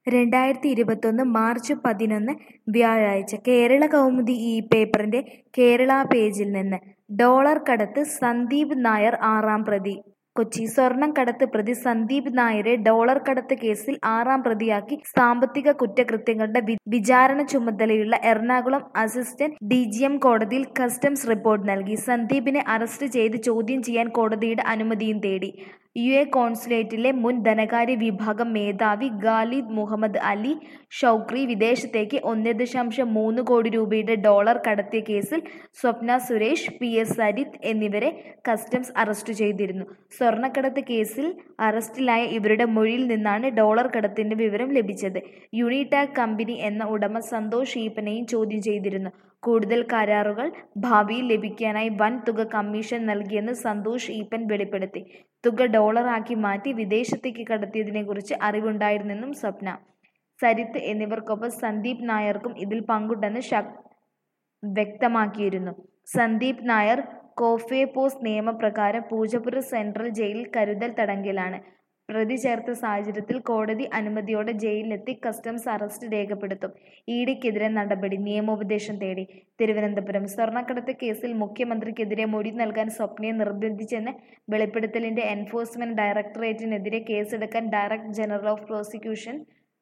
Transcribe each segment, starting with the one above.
രണ്ടായിരത്തി ഇരുപത്തൊന്ന് മാർച്ച് പതിനൊന്ന് വ്യാഴാഴ്ച കേരള കൗമുദി ഈ പേപ്പറിന്റെ കേരള പേജിൽ നിന്ന് ഡോളർ കടത്ത് സന്ദീപ് നായർ ആറാം പ്രതി കൊച്ചി സ്വർണം കടത്ത് പ്രതി സന്ദീപ് നായരെ ഡോളർ കടത്ത് കേസിൽ ആറാം പ്രതിയാക്കി സാമ്പത്തിക കുറ്റകൃത്യങ്ങളുടെ വി- വിചാരണ ചുമതലയുള്ള എറണാകുളം അസിസ്റ്റന്റ് ഡിജിഎം കോടതിയിൽ കസ്റ്റംസ് റിപ്പോർട്ട് നൽകി സന്ദീപിനെ അറസ്റ്റ് ചെയ്ത് ചോദ്യം ചെയ്യാൻ കോടതിയുടെ അനുമതിയും തേടി യു എ കോൺസുലേറ്റിലെ മുൻ ധനകാര്യ വിഭാഗം മേധാവി ഖാലിദ് മുഹമ്മദ് അലി ഷൗക്രി വിദേശത്തേക്ക് ഒന്ന് ദശാംശം മൂന്ന് കോടി രൂപയുടെ ഡോളർ കടത്തിയ കേസിൽ സ്വപ്ന സുരേഷ് പി എസ് സരിത് എന്നിവരെ കസ്റ്റംസ് അറസ്റ്റ് ചെയ്തിരുന്നു സ്വർണ്ണക്കടത്ത് കേസിൽ അറസ്റ്റിലായ ഇവരുടെ മൊഴിയിൽ നിന്നാണ് ഡോളർ കടത്തിന്റെ വിവരം ലഭിച്ചത് യൂണിടാക് കമ്പനി എന്ന ഉടമ സന്തോഷ് ഈപ്പനെയും ചോദ്യം ചെയ്തിരുന്നു കൂടുതൽ കരാറുകൾ ഭാവിയിൽ ലഭിക്കാനായി വൻ തുക കമ്മീഷൻ നൽകിയെന്ന് സന്തോഷ് ഈപ്പൻ വെളിപ്പെടുത്തി തുക ഡോളറാക്കി മാറ്റി വിദേശത്തേക്ക് കടത്തിയതിനെക്കുറിച്ച് അറിവുണ്ടായിരുന്നെന്നും സ്വപ്ന സരിത്ത് എന്നിവർക്കൊപ്പം സന്ദീപ് നായർക്കും ഇതിൽ പങ്കുണ്ടെന്ന് ഷക് വ്യക്തമാക്കിയിരുന്നു സന്ദീപ് നായർ കോഫേപോസ് നിയമപ്രകാരം പൂജപ്പുര സെൻട്രൽ ജയിലിൽ കരുതൽ തടങ്കലിലാണ് പ്രതി ചേർത്ത സാഹചര്യത്തിൽ കോടതി അനുമതിയോടെ ജയിലിലെത്തി കസ്റ്റംസ് അറസ്റ്റ് രേഖപ്പെടുത്തും ഇഡിക്കെതിരെ നടപടി നിയമോപദേശം തേടി തിരുവനന്തപുരം സ്വർണ്ണക്കടത്ത് കേസിൽ മുഖ്യമന്ത്രിക്കെതിരെ മൊഴി നൽകാൻ സ്വപ്നയെ നിർബന്ധിച്ചെന്ന് വെളിപ്പെടുത്തലിന്റെ എൻഫോഴ്സ്മെന്റ് ഡയറക്ടറേറ്റിനെതിരെ കേസെടുക്കാൻ ഡയറക്ടർ ജനറൽ ഓഫ് പ്രോസിക്യൂഷൻ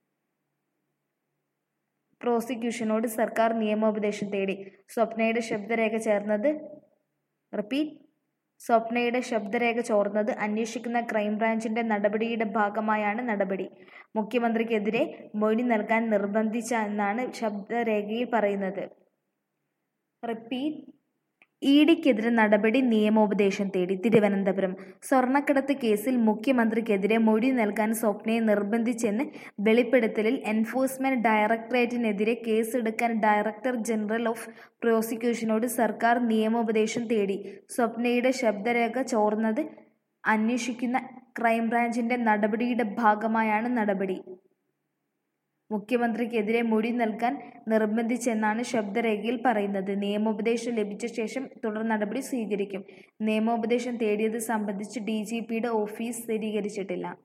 പ്രോസിക്യൂഷനോട് സർക്കാർ നിയമോപദേശം തേടി സ്വപ്നയുടെ ശബ്ദരേഖ ചേർന്നത് റിപ്പീറ്റ് സ്വപ്നയുടെ ശബ്ദരേഖ ചോർന്നത് അന്വേഷിക്കുന്ന ക്രൈംബ്രാഞ്ചിന്റെ നടപടിയുടെ ഭാഗമായാണ് നടപടി മുഖ്യമന്ത്രിക്കെതിരെ മൊഴി നൽകാൻ നിർബന്ധിച്ച എന്നാണ് ശബ്ദരേഖയിൽ പറയുന്നത് റിപ്പീറ്റ് ഇഡിക്കെതിരെ നടപടി നിയമോപദേശം തേടി തിരുവനന്തപുരം സ്വർണ്ണക്കടത്ത് കേസിൽ മുഖ്യമന്ത്രിക്കെതിരെ മൊഴി നൽകാൻ സ്വപ്നയെ നിർബന്ധിച്ചെന്ന് വെളിപ്പെടുത്തലിൽ എൻഫോഴ്സ്മെന്റ് ഡയറക്ടറേറ്റിനെതിരെ കേസെടുക്കാൻ ഡയറക്ടർ ജനറൽ ഓഫ് പ്രോസിക്യൂഷനോട് സർക്കാർ നിയമോപദേശം തേടി സ്വപ്നയുടെ ശബ്ദരേഖ ചോർന്നത് അന്വേഷിക്കുന്ന ക്രൈംബ്രാഞ്ചിന്റെ നടപടിയുടെ ഭാഗമായാണ് നടപടി മുഖ്യമന്ത്രിക്കെതിരെ മൊഴി നൽകാൻ നിർബന്ധിച്ചെന്നാണ് ശബ്ദരേഖയിൽ പറയുന്നത് നിയമോപദേശം ലഭിച്ച ശേഷം തുടർ നടപടി സ്വീകരിക്കും നിയമോപദേശം തേടിയത് സംബന്ധിച്ച് ഡി ജി പിയുടെ ഓഫീസ് സ്ഥിരീകരിച്ചിട്ടില്ല